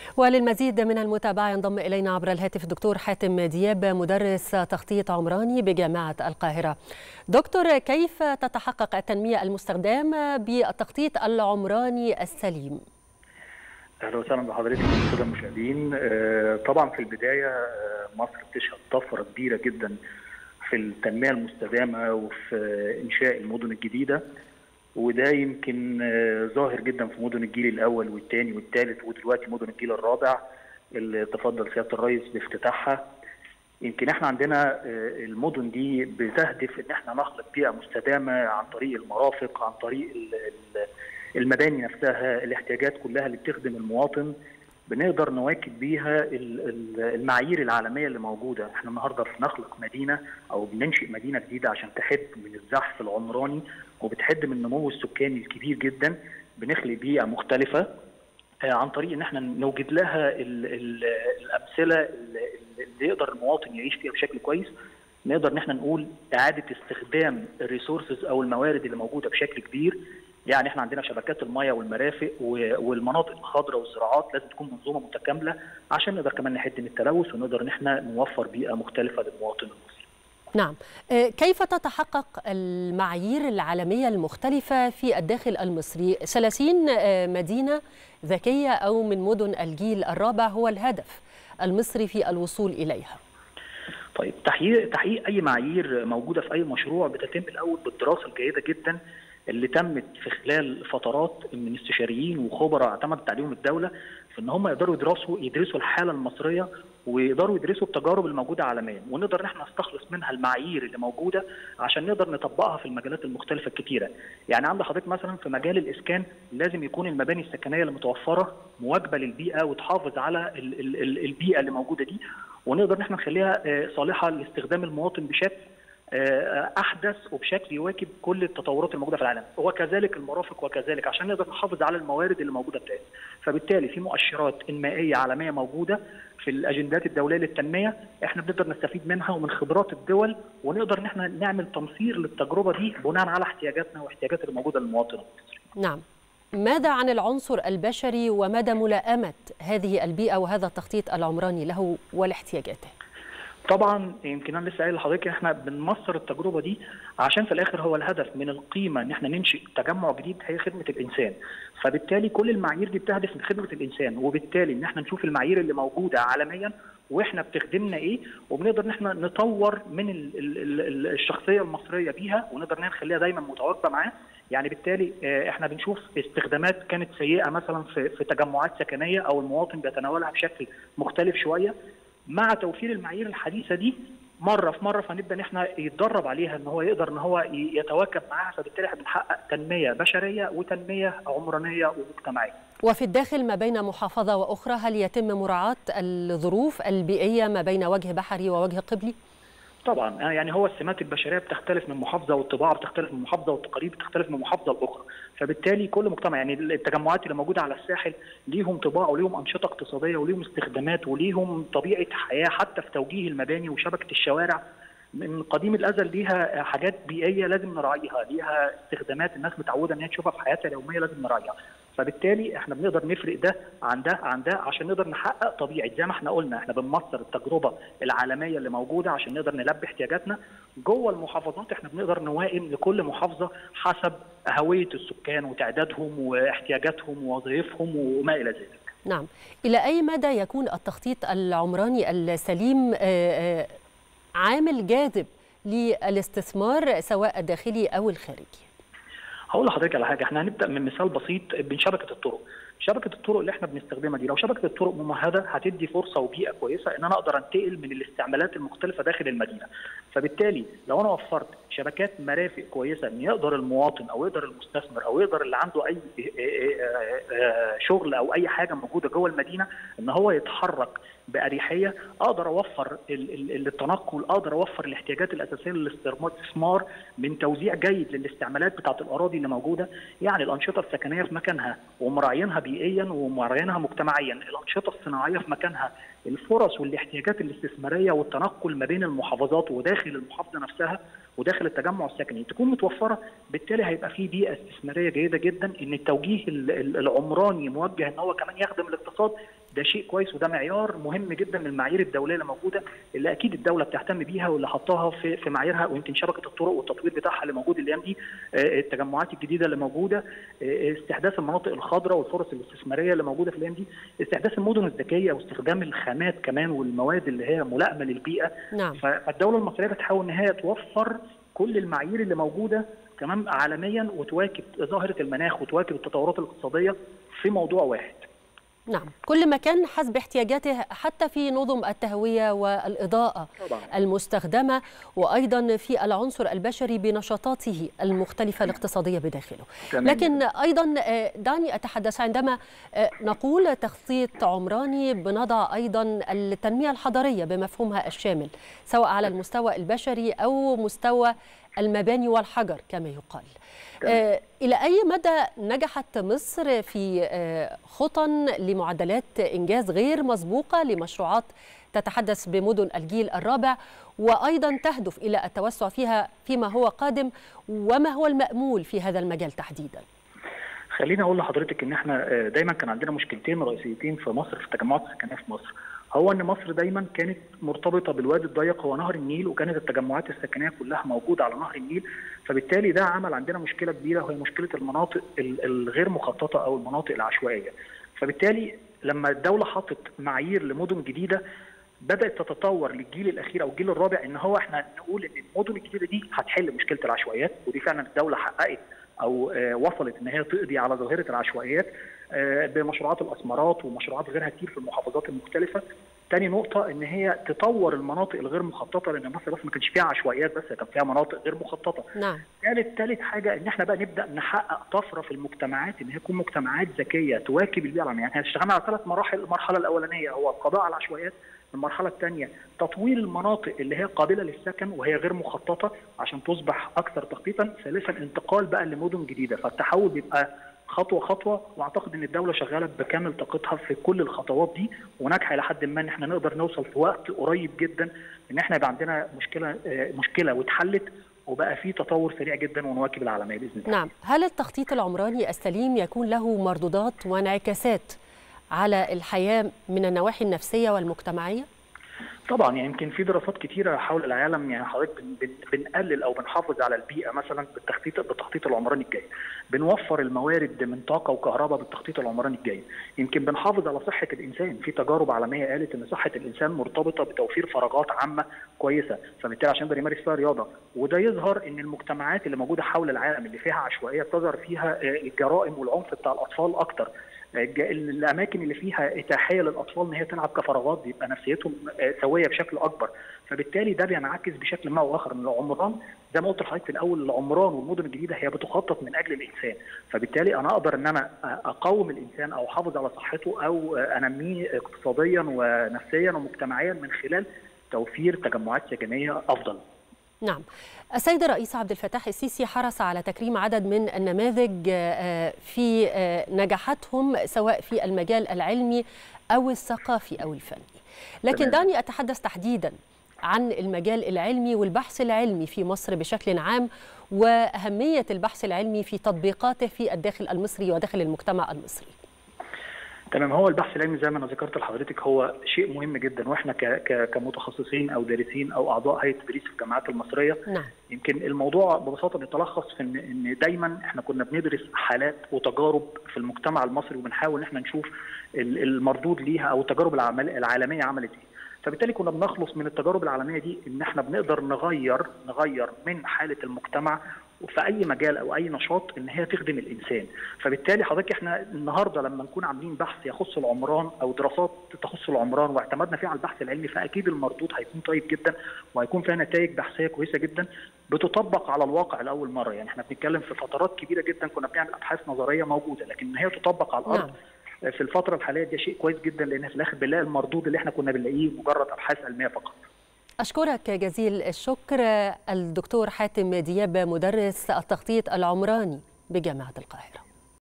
وللمزيد من المتابعة ينضم إلينا عبر الهاتف الدكتور حاتم دياب مدرس تخطيط عمراني بجامعة القاهرة دكتور كيف تتحقق التنمية المستخدمة بالتخطيط العمراني السليم؟ اهلا وسهلا بحضرتك الساده المشاهدين طبعا في البدايه مصر بتشهد طفره كبيره جدا في التنميه المستدامه وفي انشاء المدن الجديده وده يمكن ظاهر جدا في مدن الجيل الاول والثاني والثالث ودلوقتي مدن الجيل الرابع اللي تفضل سياده الرئيس بافتتاحها يمكن احنا عندنا المدن دي بتهدف ان احنا نخلق بيئه مستدامه عن طريق المرافق عن طريق المباني نفسها الاحتياجات كلها اللي بتخدم المواطن بنقدر نواكب بيها المعايير العالميه اللي موجوده، احنا النهارده بنخلق مدينه او بننشئ مدينه جديده عشان تحد من الزحف العمراني وبتحد من النمو السكاني الكبير جدا، بنخلق بيئه مختلفه عن طريق ان احنا نوجد لها ال ال الامثله اللي يقدر المواطن يعيش فيها بشكل كويس، نقدر ان احنا نقول اعاده استخدام الريسورسز او الموارد اللي موجوده بشكل كبير يعني احنا عندنا شبكات المياه والمرافق والمناطق الخضراء والزراعات لازم تكون منظومه متكامله عشان نقدر كمان نحد من التلوث ونقدر ان احنا نوفر بيئه مختلفه للمواطن المصري. نعم، كيف تتحقق المعايير العالميه المختلفه في الداخل المصري؟ 30 مدينه ذكيه او من مدن الجيل الرابع هو الهدف المصري في الوصول اليها. طيب تحقيق تحقيق اي معايير موجوده في اي مشروع بتتم الاول بالدراسه الجيده جدا اللي تمت في خلال فترات من استشاريين وخبراء اعتمدت عليهم الدوله في ان هم يقدروا يدرسوا يدرسوا الحاله المصريه ويقدروا يدرسوا التجارب الموجوده عالميا ونقدر ان احنا نستخلص منها المعايير اللي موجوده عشان نقدر نطبقها في المجالات المختلفه الكتيره يعني عند حضرتك مثلا في مجال الاسكان لازم يكون المباني السكنيه اللي متوفره مواكبه للبيئه وتحافظ على ال ال ال البيئه اللي موجوده دي ونقدر ان احنا نخليها صالحه لاستخدام المواطن بشكل احدث وبشكل يواكب كل التطورات الموجوده في العالم وكذلك المرافق وكذلك عشان نقدر نحافظ على الموارد اللي موجوده بتاعتنا فبالتالي في مؤشرات انمائيه عالميه موجوده في الاجندات الدوليه للتنميه احنا بنقدر نستفيد منها ومن خبرات الدول ونقدر ان احنا نعمل تمصير للتجربه دي بناء على احتياجاتنا واحتياجات اللي موجوده للمواطن المصري. نعم. ماذا عن العنصر البشري ومدى ملائمه هذه البيئه وهذا التخطيط العمراني له ولاحتياجاته؟ طبعا يمكن انا لسه قايل لحضرتك احنا بنمصر التجربه دي عشان في الاخر هو الهدف من القيمه ان احنا ننشئ تجمع جديد هي خدمه الانسان فبالتالي كل المعايير دي بتهدف لخدمه الانسان وبالتالي ان احنا نشوف المعايير اللي موجوده عالميا واحنا بتخدمنا ايه وبنقدر ان احنا نطور من ال ال ال الشخصيه المصريه بيها ونقدر ان نخليها دايما متواكبه معاه يعني بالتالي احنا بنشوف استخدامات كانت سيئه مثلا في, في تجمعات سكنيه او المواطن بيتناولها بشكل مختلف شويه مع توفير المعايير الحديثه دي مره في مره فنبدا ان احنا يتدرب عليها ان هو يقدر ان هو يتواكب معاها فبالتالي بنحقق تنميه بشريه وتنميه عمرانيه ومجتمعيه. وفي الداخل ما بين محافظه واخرى هل يتم مراعاه الظروف البيئيه ما بين وجه بحري ووجه قبلي؟ طبعا يعني هو السمات البشريه بتختلف من محافظه والطباع بتختلف من محافظه والتقاليد بتختلف من محافظه لاخرى فبالتالي كل مجتمع يعني التجمعات اللي موجوده على الساحل ليهم طباع وليهم انشطه اقتصاديه وليهم استخدامات وليهم طبيعه حياه حتى في توجيه المباني وشبكه الشوارع من قديم الازل ليها حاجات بيئيه لازم نراعيها ليها استخدامات الناس متعوده ان هي تشوفها في حياتها اليوميه لازم نراعيها فبالتالي احنا بنقدر نفرق ده عن ده عن ده عشان نقدر نحقق طبيعه زي ما احنا قلنا احنا بنمصر التجربه العالميه اللي موجوده عشان نقدر نلبي احتياجاتنا جوه المحافظات احنا بنقدر نوائم لكل محافظه حسب هويه السكان وتعدادهم واحتياجاتهم ووظائفهم وما الى ذلك. نعم، الى اي مدى يكون التخطيط العمراني السليم عامل جاذب للاستثمار سواء الداخلي او الخارجي؟ هقول لحضرتك على حاجه احنا هنبدا من مثال بسيط من شبكه الطرق شبكه الطرق اللي احنا بنستخدمها دي لو شبكه الطرق ممهده هتدي فرصه وبيئه كويسه ان انا اقدر انتقل من الاستعمالات المختلفه داخل المدينه فبالتالي لو انا وفرت شبكات مرافق كويسه ان يقدر المواطن او يقدر المستثمر او يقدر اللي عنده اي شغل او اي حاجه موجوده جوه المدينه ان هو يتحرك باريحيه اقدر اوفر التنقل اقدر اوفر الاحتياجات الاساسيه للاستثمار من توزيع جيد للاستعمالات بتاعه الاراضي اللي موجوده يعني الانشطه السكنيه في مكانها ومراعينها بيئيا ومراعينها مجتمعيا الانشطه الصناعيه في مكانها الفرص والاحتياجات الاستثماريه والتنقل ما بين المحافظات وداخل المحافظه نفسها وداخل التجمع السكني تكون متوفره بالتالي هيبقى في بيئه استثماريه جيده جدا ان التوجيه العمراني موجه ان هو كمان يخدم الاقتصاد ده شيء كويس وده معيار مهم جدا من المعايير الدوليه اللي موجوده اللي اكيد الدوله بتهتم بيها واللي حطاها في في معاييرها ويمكن شبكه الطرق والتطوير بتاعها اللي موجود الايام دي التجمعات الجديده اللي موجوده استحداث المناطق الخضراء والفرص الاستثماريه اللي موجوده في الايام دي استحداث المدن الذكيه واستخدام الخامات كمان والمواد اللي هي ملائمه للبيئه نعم. فالدوله المصريه بتحاول ان هي توفر كل المعايير اللي موجوده كمان عالميا وتواكب ظاهره المناخ وتواكب التطورات الاقتصاديه في موضوع واحد. نعم كل مكان حسب احتياجاته حتى في نظم التهوية والإضاءة طبعا. المستخدمة وأيضا في العنصر البشري بنشاطاته المختلفة الاقتصادية بداخله تمام. لكن أيضا دعني أتحدث عندما نقول تخطيط عمراني بنضع أيضا التنمية الحضرية بمفهومها الشامل سواء على المستوى البشري أو مستوى المباني والحجر كما يقال آه إلى أي مدى نجحت مصر في آه خطى لمعدلات إنجاز غير مسبوقة لمشروعات تتحدث بمدن الجيل الرابع وأيضا تهدف إلى التوسع فيها فيما هو قادم وما هو المأمول في هذا المجال تحديداً خليني اقول لحضرتك ان احنا دايما كان عندنا مشكلتين رئيسيتين في مصر في التجمعات السكنيه في مصر هو ان مصر دايما كانت مرتبطه بالوادي الضيق هو نهر النيل وكانت التجمعات السكنيه كلها موجوده على نهر النيل فبالتالي ده عمل عندنا مشكله كبيره وهي مشكله المناطق الغير مخططه او المناطق العشوائيه فبالتالي لما الدوله حطت معايير لمدن جديده بدات تتطور للجيل الاخير او الجيل الرابع ان هو احنا نقول ان المدن الجديده دي هتحل مشكله العشوائيات ودي فعلا الدوله حققت او وصلت ان هي تقضي على ظاهره العشوائيات بمشروعات الاسمرات ومشروعات غيرها كتير في المحافظات المختلفه. تاني نقطة إن هي تطور المناطق الغير مخططة لأن مصر بس ما كانش فيها عشوائيات بس كان فيها مناطق غير مخططة. نعم. ثالث ثالث حاجة إن إحنا بقى نبدأ نحقق طفرة في المجتمعات إن هي تكون مجتمعات ذكية تواكب البيئة العالمية، يعني احنا اشتغلنا على ثلاث مراحل، المرحلة الأولانية هو القضاء على العشوائيات، المرحلة الثانية تطوير المناطق اللي هي قابلة للسكن وهي غير مخططة عشان تصبح أكثر تخطيطا، ثالثا انتقال بقى لمدن جديدة، فالتحول بيبقى خطوه خطوه واعتقد ان الدوله شغاله بكامل طاقتها في كل الخطوات دي وناجحه الى حد ما ان احنا نقدر نوصل في وقت قريب جدا ان احنا يبقى عندنا مشكله مشكله واتحلت وبقى في تطور سريع جدا ونواكب العالميه باذن الله. نعم، هل التخطيط العمراني السليم يكون له مردودات وانعكاسات على الحياه من النواحي النفسيه والمجتمعيه؟ طبعا يعني يمكن في دراسات كتيره حول العالم يعني حضرتك بنقلل او بنحافظ على البيئه مثلا بالتخطيط بالتخطيط العمراني الجاي بنوفر الموارد من طاقه وكهرباء بالتخطيط العمراني الجاي يمكن بنحافظ على صحه الانسان في تجارب عالميه قالت ان صحه الانسان مرتبطه بتوفير فراغات عامه كويسه فبالتالي عشان يقدر يمارس فيها رياضه وده يظهر ان المجتمعات اللي موجوده حول العالم اللي فيها عشوائيه تظهر فيها الجرائم والعنف بتاع الاطفال اكتر الاماكن اللي فيها اتاحيه للاطفال ان هي تلعب كفراغات بيبقى نفسيتهم سويه بشكل اكبر فبالتالي ده بينعكس بشكل ما او اخر ان العمران زي ما قلت لحضرتك في الاول العمران والمدن الجديده هي بتخطط من اجل الانسان فبالتالي انا اقدر ان انا اقاوم الانسان او احافظ على صحته او انميه اقتصاديا ونفسيا ومجتمعيا من خلال توفير تجمعات سكنيه افضل نعم السيد الرئيس عبد الفتاح السيسي حرص على تكريم عدد من النماذج في نجاحاتهم سواء في المجال العلمي أو الثقافي أو الفني لكن دعني أتحدث تحديدا عن المجال العلمي والبحث العلمي في مصر بشكل عام وأهمية البحث العلمي في تطبيقاته في الداخل المصري وداخل المجتمع المصري تمام هو البحث العلمي زي ما انا ذكرت لحضرتك هو شيء مهم جدا واحنا كمتخصصين او دارسين او اعضاء هيئه التدريس في الجامعات المصريه نعم. يمكن الموضوع ببساطه بيتلخص في ان ان دايما احنا كنا بندرس حالات وتجارب في المجتمع المصري وبنحاول ان احنا نشوف المردود ليها او التجارب العالميه عملت ايه فبالتالي كنا بنخلص من التجارب العالميه دي ان احنا بنقدر نغير نغير من حاله المجتمع في اي مجال او اي نشاط ان هي تخدم الانسان فبالتالي حضرتك احنا النهارده لما نكون عاملين بحث يخص العمران او دراسات تخص العمران واعتمدنا فيها على البحث العلمي فاكيد المردود هيكون طيب جدا وهيكون فيها نتائج بحثيه كويسه جدا بتطبق على الواقع لاول مره يعني احنا بنتكلم في فترات كبيره جدا كنا بنعمل ابحاث نظريه موجوده لكن هي تطبق على الارض نعم. في الفتره الحاليه ده شيء كويس جدا لان في الاخر بنلاقي المردود اللي احنا كنا بنلاقيه مجرد ابحاث علميه فقط أشكرك جزيل الشكر الدكتور حاتم دياب مدرس التخطيط العمراني بجامعة القاهرة